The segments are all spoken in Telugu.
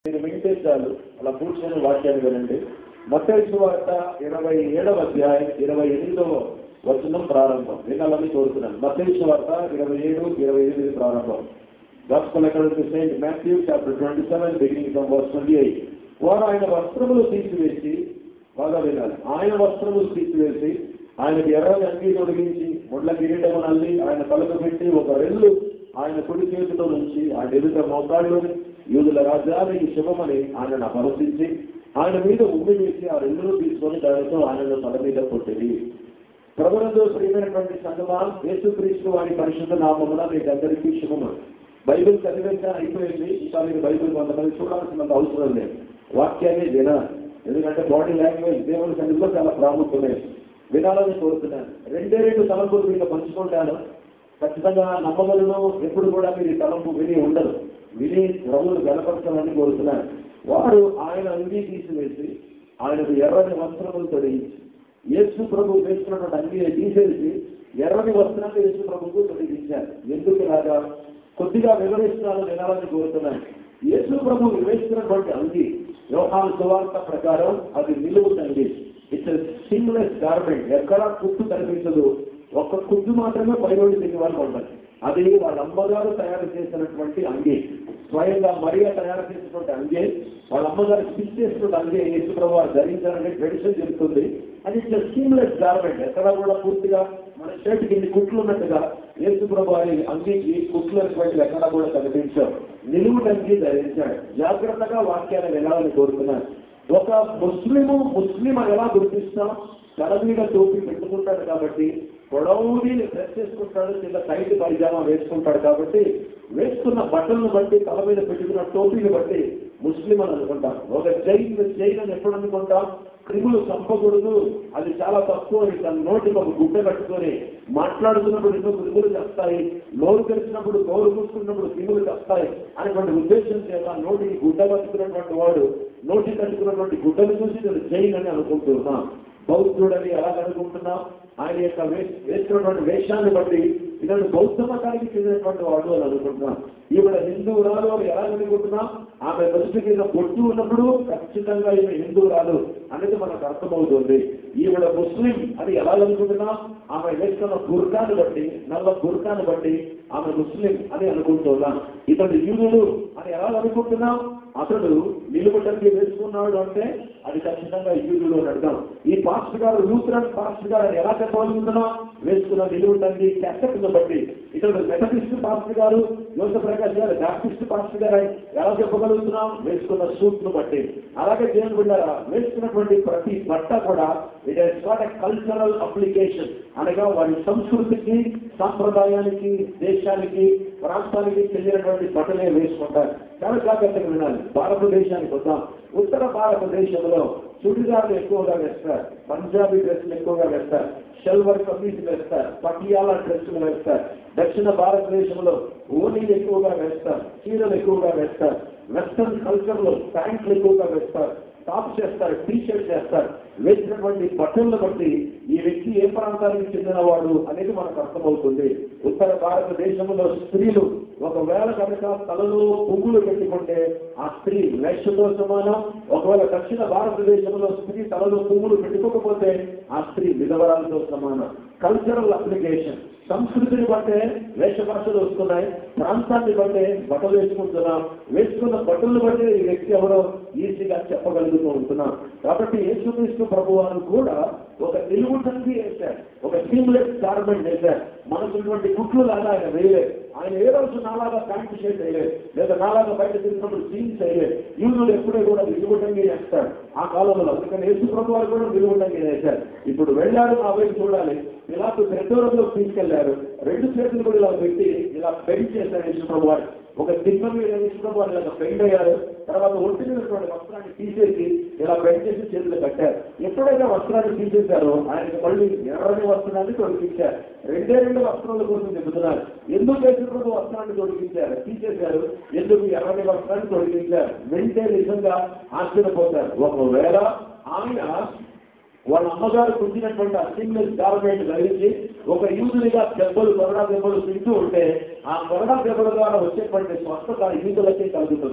మీరు వింటే చాలు అలా కూర్చొని వాక్యాన్ని వినండి మత్తయి వార్త ఇరవై ఏడవ అధ్యాయం ఇరవై ఎనిమిదవ వచనం ప్రారంభం వినాలని కోరుతున్నాను మత్తయి వార్త ఇరవై ఏడు ఇరవై ఎనిమిది ప్రారంభం gospel academy Saint Matthew chapter twenty seven beginning from verse twenty eight వారు ఆయన వస్త్రములు తీసివేసి బాగా వినాలి ఆయన వస్త్రములు తీసివేసి ఆయనకి ఎర్రని అంగీ తొలగించి ముళ్ళ కిరీటము నల్లి ఆయన తలకు పెట్టి ఒక రెల్లు ఆయన కుడి చేతిలో నుంచి ఆయన ఎదుట మోకాళ్ళుని యూదుల రాజ్యానికి శుభమని ఆయనను అపహసించి ఆయన మీద ఉమ్మి వేసి ఆ రెల్లును తీసుకొని దానితో ఆయనను తల మీద కొట్టింది ప్రభుత్వంలో ప్రియమైనటువంటి సంగమా యేసుక్రీస్తు వారి పరిశుద్ధ నామమున మీకు అందరికీ శుభము బైబిల్ చదివేసా అయిపోయింది ఇంకా మీరు బైబిల్ కొంతమంది చూడాల్సినంత అవసరం లేదు వాక్యాన్ని వినాలి ఎందుకంటే బాడీ లాంగ్వేజ్ దేవుని సన్నిధిలో చాలా ప్రాముఖ్యమైనది వినాలని కోరుతున్నాను రెండే రెండు తలంపులు మీకు పంచుకుంటాను ఖచ్చితంగా నమ్మగలను ఎప్పుడు కూడా మీరు ఈ తలంపు విని ఉండదు విని ప్రభువులు గణపరచాలని కోరుతున్నాను వారు ఆయన అంగీ తీసివేసి ఆయనకు ఎర్రని వస్త్రములు తొలగించి యేసు ప్రభు వేసుకున్నటువంటి అంగీ తీసేసి ఎర్రని వస్త్రాన్ని యేసు ప్రభుకు తొలగించారు ఎందుకు ఇలాగా కొద్దిగా వివరిస్తున్నాను వినాలని కోరుతున్నాను యేసు ప్రభు వేసుకున్నటువంటి అంగి వ్యవహార సువార్త ప్రకారం అది నిలువు అంగి ఇట్స్ సింగ్లెస్ గార్మెంట్ ఎక్కడ కుట్టు కనిపించదు ఒక్క కుట్టు మాత్రమే పైనుండి దిగి వాళ్ళు ఉంటుంది అది వాళ్ళ అమ్మగారు తయారు చేసినటువంటి అంగి స్వయంగా మరియా తయారు చేసినటువంటి అంగే వాళ్ళ అమ్మగారు స్టిచ్ చేసినటువంటి అంగే యేసుప్రభు వారు ధరించారనే ట్రెడిషన్ చెప్తుంది అది ఇట్స్ సీమ్లెస్ గార్మెంట్ ఎక్కడ కూడా పూర్తిగా మన షర్ట్ కింది కుట్లు ఉన్నట్టుగా యేసుప్రభు వారి అంగీకి కుట్లు అనేటువంటివి ఎక్కడ కూడా కనిపించారు నిలువు అంగి ధరించాడు జాగ్రత్తగా వాక్యాన్ని వినాలని కోరుతున్నాను ఒక ముస్లిము ముస్లిం అని ఎలా గుర్తిస్తాం తల మీద టోపీ పెట్టుకుంటాడు కాబట్టి పొడవుని డ్రెస్ చేసుకుంటాడు కింద టైట్ పైజామా వేసుకుంటాడు కాబట్టి వేసుకున్న బట్టలను బట్టి తల మీద పెట్టుకున్న టోపీని బట్టి ముస్లిం అని అనుకుంటాం ఒక జైన్ జైన్ అని ఎప్పుడు అనుకుంటాం క్రిములు చంపకూడదు అది చాలా తక్కువ అని తన నోటికి ఒక గుడ్డ కట్టుకొని మాట్లాడుతున్నప్పుడు ఎన్నో క్రిములు చేస్తాయి నోరు తెరిచినప్పుడు నోరు మూసుకున్నప్పుడు క్రిములు చేస్తాయి అనేటువంటి ఉద్దేశం చేత నోటికి గుడ్డ కట్టుకున్నటువంటి వాడు నోటి కట్టుకున్నటువంటి గుడ్డను చూసి నేను జైన్ అని అనుకుంటున్నాం బౌద్ధుడని ఎలా అనుకుంటున్నాం ఆయన యొక్క వే- వేసుకున్నటువంటి వేషాన్ని బట్టి ఇతను బౌద్ధ మతానికి చెందినటువంటి వాడు అని అనుకుంటున్నాం ఈవిడ హిందువురాలు అని ఎలా అనుకుంటున్నాం ఆమె దృష్టి మీద బొట్టు ఉన్నప్పుడు ఖచ్చితంగా ఈమె హిందువురాలు అనేది మనకు అర్థమవుతుంది ఈవిడ ముస్లిం అని ఎలా అనుకుంటున్నాం ఆమె వేసుకున్న బుర్కాను బట్టి నల్ల బుర్కాను బట్టి ఆమె ముస్లిం అని అనుకుంటున్నాం ఇతడు యూదుడు అని ఎలా అనుకుంటున్నాం అతడు నిలుబట్టంగి వేసుకున్నాడు అంటే అది ఖచ్చితంగా యూదుడు అని అర్థం ఈ పాస్టర్ గారు లూథరన్ పాస్టర్ గారు అని ఎలా చెప్పగలుగుతున్నాం వేసుకున్న నిలుబట్టంగి కెసెట్ బట్టి ఇతడు మెథడిస్ట్ పాస్టర్ గారు యోసఫ్ ప్రకాష్ గారు బ్యాప్టిస్ట్ పాస్టర్ గారు అని ఎలా చెప్పగలుగుతున్నాం వేసుకున్న సూట్ ను బట్టి అలాగే దేవుని బిడ్డారా వేసుకున్నటువంటి ప్రతి బట్ట కూడా it has got a cultural application అనగా వారి సంస్కృతికి సాంప్రదాయానికి దేశానికి ప్రాంతానికి చెందినటువంటి బట్టలే వేసుకుంటారు చాలా జాగ్రత్తగా వినాలి భారతదేశానికి వద్దాం ఉత్తర భారతదేశంలో చుడిదార్లు ఎక్కువగా వేస్తారు పంజాబీ డ్రెస్సులు ఎక్కువగా వేస్తారు షల్వర్ కమీజులు వేస్తారు పటియాలా డ్రెస్సులు వేస్తారు దక్షిణ భారతదేశంలో ఓనీలు ఎక్కువగా వేస్తారు చీరలు ఎక్కువగా వేస్తారు వెస్టర్న్ కల్చర్ లో ప్యాంట్లు ఎక్కువగా వేస్తారు టాప్ చేస్తారు టీ షర్ట్ చేస్తారు వేసినటువంటి బట్టలను బట్టి ఈ వ్యక్తి ఏ ప్రాంతానికి చెందినవాడు అనేది మనకు అర్థమవుతుంది ఉత్తర భారతదేశంలో స్త్రీలు ఒకవేళ కనుక తలలో పువ్వులు పెట్టుకుంటే ఆ స్త్రీ వేషతో సమానం ఒకవేళ దక్షిణ భారతదేశంలో స్త్రీ తలలో పువ్వులు పెట్టుకోకపోతే ఆ స్త్రీ విధవరాలతో సమానం కల్చరల్ అప్లికేషన్ సంస్కృతిని బట్టే వేషభాషలు వస్తున్నాయి ప్రాంతాన్ని బట్టే బట్టలు వేసుకుంటున్నాం వేసుకున్న బట్టలను బట్టే ఈ వ్యక్తి ఎవరో ఈజీగా చెప్పగలుగుతూ ఉంటున్నాం కాబట్టి యేసుక్రీస్తు ప్రభు వారు కూడా ఒక నిలువు తండ్రి వేశారు ఒక సీమ్లెస్ గార్మెంట్ వేశారు మనకున్నటువంటి గుట్లు లాగా ఆయన వేయలేదు ఆయన ఏ రోజు నాలాగా ప్యాంట్ షర్ట్ వేయలేదు లేదా నాలాగా బయట తిరిగినప్పుడు జీన్స్ వేయలేదు యూదులు ఎప్పుడూ కూడా నిలువుటంగి వేస్తాడు ఆ కాలంలో అందుకని యేసు ప్రభు వారు కూడా నిలువుటంగి వేశారు ఇప్పుడు వెళ్ళారు ఆ వైపు చూడాలి ఇలా పెద్దోరంలో తీసుకెళ్లారు రెండు చేతులు కూడా ఇలా పెట్టి ఇలా బెండ్ చేశారు యేసు ప్రభు వారు ఒక దిగ్గ మీద యేసు ప్రభు వారు ఇలా బెండ్ అయ్యారు తర్వాత ఒంటి మీదటువంటి వస్త్రాన్ని తీసేసి ఇలా బెండ్ చేసి చేతులు కట్టారు ఎప్పుడైతే వస్త్రాన్ని తీసేశారో ఆయనకి మళ్ళీ ఎర్రని వస్త్రాన్ని తొలగించారు రెండే రెండు వస్త్రాల కోసం చెబుతున్నారు ఎందుకు యేసుప్రభు వస్త్రాన్ని తొలగించారు తీసేశారు ఎందుకు ఎర్రని వస్త్రాన్ని తొలగించారు వెంటే నిజంగా ఆశ్చర్యపోతారు ఒకవేళ ఆయన వాళ్ళ అమ్మగారు కుంచినటువంటి అసింగ్లెస్ గవర్నమెంట్ ధరించి ఒక యూదునిగా దెబ్బలు కొరడా దెబ్బలు తింటూ ఉంటే ఆ కొరడా దెబ్బల ద్వారా వచ్చేటువంటి స్వస్థత యూదులకే కలుగుతుంది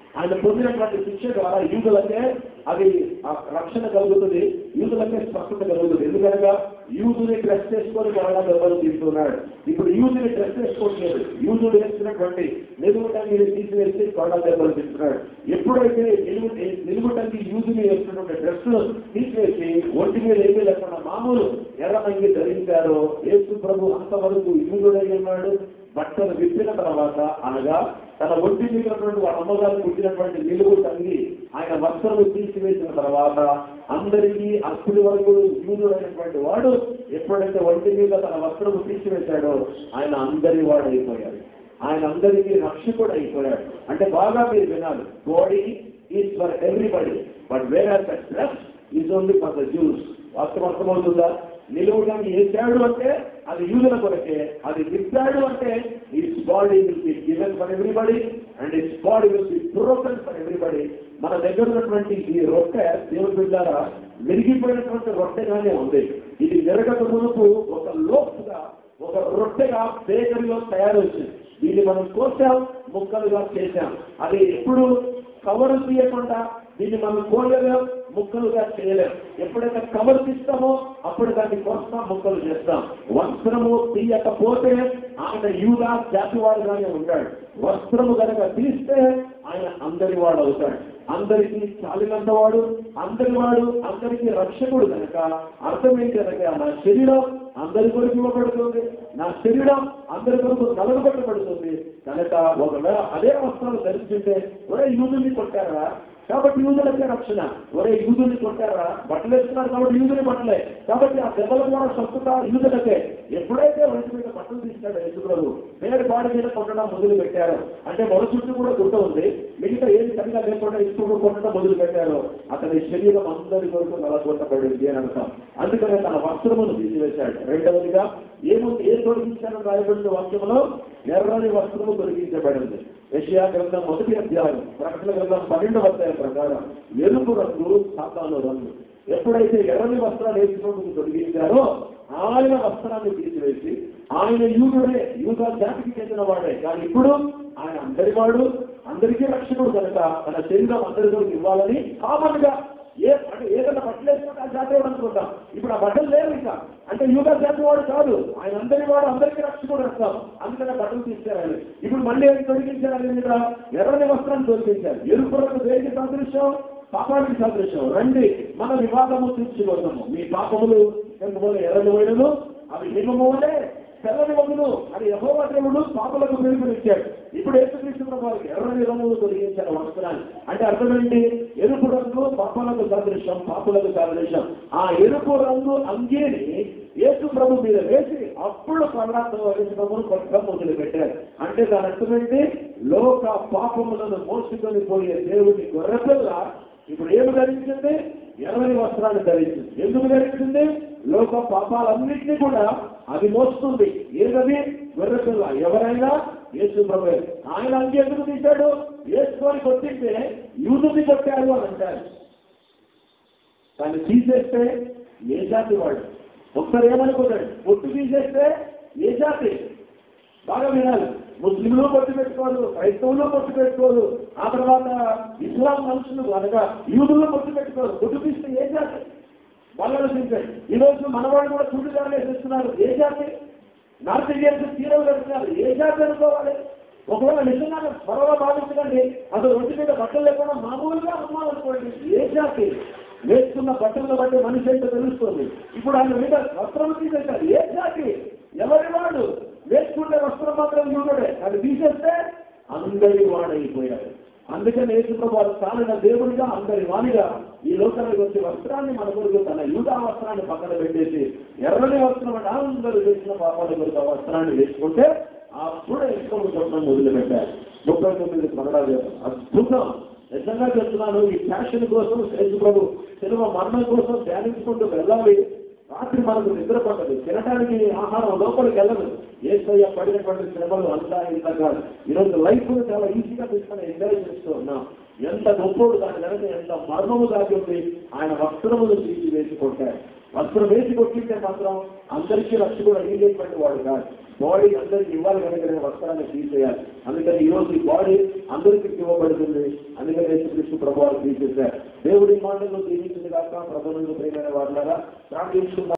ఆయన పొందినటువంటి శిక్ష ద్వారా యూదులకే అది ఆ రక్షణ కలుగుతుంది యూదులకే స్పష్టత కలుగుతుంది ఎందుకనగా యూదుని డ్రెస్ చేసుకొని మరలా ఎవరు తీసుకున్నాడు ఇప్పుడు యూదుని డ్రెస్ చేసుకోవట్లేదు యూదుడు వేస్తున్నటువంటి నిలువుటంగి తీసివేసి కొరడా దెబ్బలు తింటున్నాడు ఎప్పుడైతే నిలువు నిలువుటంగి యూదుని వేస్తున్నటువంటి డ్రెస్ తీసివేసి ఒంటి మీద ఏమీ లేకుండా మామూలు ఎర్రమంగి ధరించారో యేసు ప్రభు అంతవరకు యూదుడై ఉన్నాడు బట్టలు విప్పిన తర్వాత అనగా తన ఒంటి మీద ఉన్నటువంటి వాళ్ళ అమ్మగారు పుట్టినటువంటి నిలువు తంగి ఆయన వస్త్రము తీసివేసిన తర్వాత అందరికీ అప్పటి వరకు యూదుడైనటువంటి వాడు ఎప్పుడైతే ఒంటి మీద తన వస్త్రము తీసివేశాడో ఆయన అందరి వాడు అయిపోయాడు ఆయన అందరికీ రక్షకుడు అయిపోయాడు అంటే బాగా మీరు వినాలి body is for everybody but where are the dress is only for the Jews వాస్తవం అర్థమవుతుందా నిలువడానికి వేశాడు అంటే అది యూదుల కొరకే అది విప్పాడు అంటే its body will be given for everybody and its body will be broken for everybody మన దగ్గర ఉన్నటువంటి ఈ రొట్టె దేవుడి బిడ్డారా విరిగిపోయినటువంటి రొట్టెగానే ఉంది ఇది విరగక మునుపు ఒక లోపుగా ఒక రొట్టెగా బేకరీలో తయారవుతుంది దీన్ని మనం కోసాం ముక్కలుగా చేశాం అది ఎప్పుడు కవర్ తీయకుండా దీన్ని మనం కోయలేం ముక్కలుగా చేయలేం ఎప్పుడైతే కవర్ తీస్తామో అప్పుడు దాన్ని కోస్తాం ముక్కలు చేస్తాం వస్త్రము తీయకపోతే ఆయన యూదా జాతివాడుగానే ఉంటాడు వస్త్రము కనుక తీస్తే ఆయన అందరి వాడు అవుతాడు అందరికీ చాలినంత వాడు అందరి వాడు అందరికీ రక్షకుడు కనుక అర్థమేంటి కనుక నా శరీరం అందరి కొరకు ఇవ్వబడుతుంది నా శరీరం అందరి కొరకు నలగబట్టబడుతుంది కనుక ఒకవేళ అదే వస్త్రాలు ధరిస్తుంటే ఒరే యూదుల్ని కొట్టారా కాబట్టి యూదులకే రక్షణ ఒరే యూదుల్ని కొట్టారా బట్టలు వేస్తున్నారు కాబట్టి యూదుని బట్టలే కాబట్టి ఆ దెబ్బల ద్వారా స్వస్థత యూదులకే ఎప్పుడైతే ఒంటి మీద బట్టలు తీస్తాడో యశుగ్రులు వేరే బాడీ మీద కొట్టడం మొదలు పెట్టారు అంటే మొర చుట్టూ కూడా గుట్ట ఉంది మిగతా ఏది సరిగా లేకుండా ఇసుకు కొట్టడం మొదలు పెట్టారో అతని శరీరం అందరి కొరకు నలగొట్టబడింది అని అర్థం అందుకనే తన వస్త్రమును తీసివేశాడు రెండవదిగా ఏముంది ఏం తొలగించాలని రాయబడిన వాక్యంలో ఎర్రని వస్త్రము తొలగించబడింది యషియా గ్రంథం మొదటి అధ్యాయం ప్రకటన గ్రంథం పన్నెండవ అధ్యాయం ప్రకారం ఎరుపు రంగు సాతాను రంగు ఎప్పుడైతే ఎర్రని వస్త్రాలు వేసుకుంటూ తొలగించారో ఆయన వస్త్రాన్ని తీసివేసి ఆయన యూదుడే యూదా జాతికి చెందిన వాడే కానీ ఇప్పుడు ఆయన అందరి వాడు అందరికీ రక్షకుడు కనుక తన శరీరం అందరితో ఇవ్వాలని కామన్ గా ఏ అంటే ఏదైనా బట్టలు వేసుకుంటే ఆ జాతి వాడు అనుకుంటాం ఇప్పుడు ఆ బట్టలు లేవు ఇంకా అంటే యూదా జాతి వాడు కాదు ఆయన అందరి వాడు అందరికీ రక్షకుడు అంటాం అందుకనే బట్టలు తీశారు ఆయన ఇప్పుడు మళ్ళీ ఏం తొలగించారు ఆయన మీద ఎర్రని వస్త్రాన్ని తొలగించారు ఎరుపు రంగు దేనికి సాదృశ్యం పాపానికి సాదృశ్యం రండి మన వివాదము తీర్చిపోతాము మీ పాపములు ఎంతమంది ఎర్రని పోయినను అవి నిమ్మములే తెల్లని వదులు అది యహోవా దేవుడు పాపలకు పిలుపునిచ్చాడు ఇప్పుడు ఏసుక్రీస్తు వారికి ఎర్రని రంగులు తొలగించారు వస్త్రాన్ని అంటే అర్థమేంటి ఎరుపు రంగు పాపలకు సాదృశ్యం పాపులకు సాదృశ్యం ఆ ఎరుపు రంగు అంగీని యేసు ప్రభు మీద వేసి అప్పుడు పర్ణాత్మను కొట్టడం మొదలు పెట్టారు అంటే దాని అర్థమేంటి లోక పాపములను మోసుకొని పోయే దేవుని గొర్రెపిల్ల ఇప్పుడు ఏమి ధరించింది ఎర్రని వస్త్రాన్ని ధరించింది ఎందుకు ధరించింది లోక పాపాలన్నింటినీ కూడా అది మోస్తుంది ఏదది గొర్రెపిల్ల ఎవరైనా యేసు ప్రభు ఆయన అంగి ఎందుకు తీశాడు వేసుకొని కొట్టింటే యూదుని కొట్టారు అని అంటారు దాన్ని తీసేస్తే ఏ జాతి వాడు ఒక్కరు ఏమనుకోతాడు పొట్టు తీసేస్తే ఏ జాతి బాగా వినాలి ముస్లింలు పొట్టు పెట్టుకోరు క్రైస్తవులు పొట్టు పెట్టుకోరు ఆ తర్వాత ఇస్లాం మనుషులు అనగా యూదులు పొట్టు పెట్టుకోరు పొట్టు తీస్తే ఏ జాతి వాళ్ళు ఆలోచించారు ఈ రోజు మనవాళ్ళు కూడా చూడుదారులు వేసేస్తున్నారు ఏ జాతి నార్త్ ఇండియన్స్ తీరలు కడుతున్నారు ఏ జాతి అనుకోవాలి ఒకవేళ నిజంగా త్వరలో భావించకండి అసలు ఒంటి మీద బట్టలు లేకుండా మామూలుగా అమ్మాలనుకోండి ఏ జాతి వేసుకున్న బట్టలను బట్టి మనిషి అయితే తెలుస్తుంది ఇప్పుడు ఆయన మీద వస్త్రం తీసేశారు ఏ జాతి ఎవరి వాడు వేసుకుంటే వస్త్రం మాత్రం యూదుడే అది తీసేస్తే అందరి వాడైపోయాడు అందుకని యేసుప్రభు వారు తాను దేవుడిగా అందరి వాణిగా ఈ లోకానికి వచ్చే వస్త్రాన్ని మన కొరకు తన యూదా వస్త్రాన్ని పక్కన పెట్టేసి ఎర్రని వస్త్రం అంటే అందరూ వేసిన పాపాల కొరకు ఆ వస్త్రాన్ని వేసుకుంటే అప్పుడు ఇష్టం కొట్టడం మొదలు పెట్టారు ముప్పై తొమ్మిది కొనడాలు అద్భుతం నిజంగా చెప్తున్నాను ఈ ఫ్యాషన్ కోసం యేసు ప్రభు సినిమా మరణం కోసం ధ్యానించుకుంటూ వెళ్ళాలి రాత్రి మనకు నిద్ర పట్టదు తినడానికి ఆహారం లోపలికి వెళ్ళదు ఏసయ్య పడినటువంటి శ్రమలు అంతా ఇంత కాదు ఈరోజు లైఫ్ చాలా ఈజీగా తీసుకొని ఎంజాయ్ చేస్తూ ఉన్నాం ఎంత గొప్పోడు దాని వెనక ఎంత మర్మము దాగి ఉంది ఆయన వస్త్రములు తీసి వేసి కొట్టారు వస్త్రం వేసి కొట్టింటే మాత్రం అందరికీ రక్షకుడు అడిగేటువంటి వాడు కాదు బాడీ అందరికి ఇవ్వాలి కనుక వస్త్రాన్ని తీసేయాలి అందుకని ఈ రోజు ఈ బాడీ అందరికీ ఇవ్వబడుతుంది అందుకని యేసుక్రీస్తు ప్రభు వారు తీసేశారు దేవుడి మాటలు దీవించింది కాక ప్రభుత్వం ప్రేమైన వాళ్ళగా ప్రార్థించుకున్నారు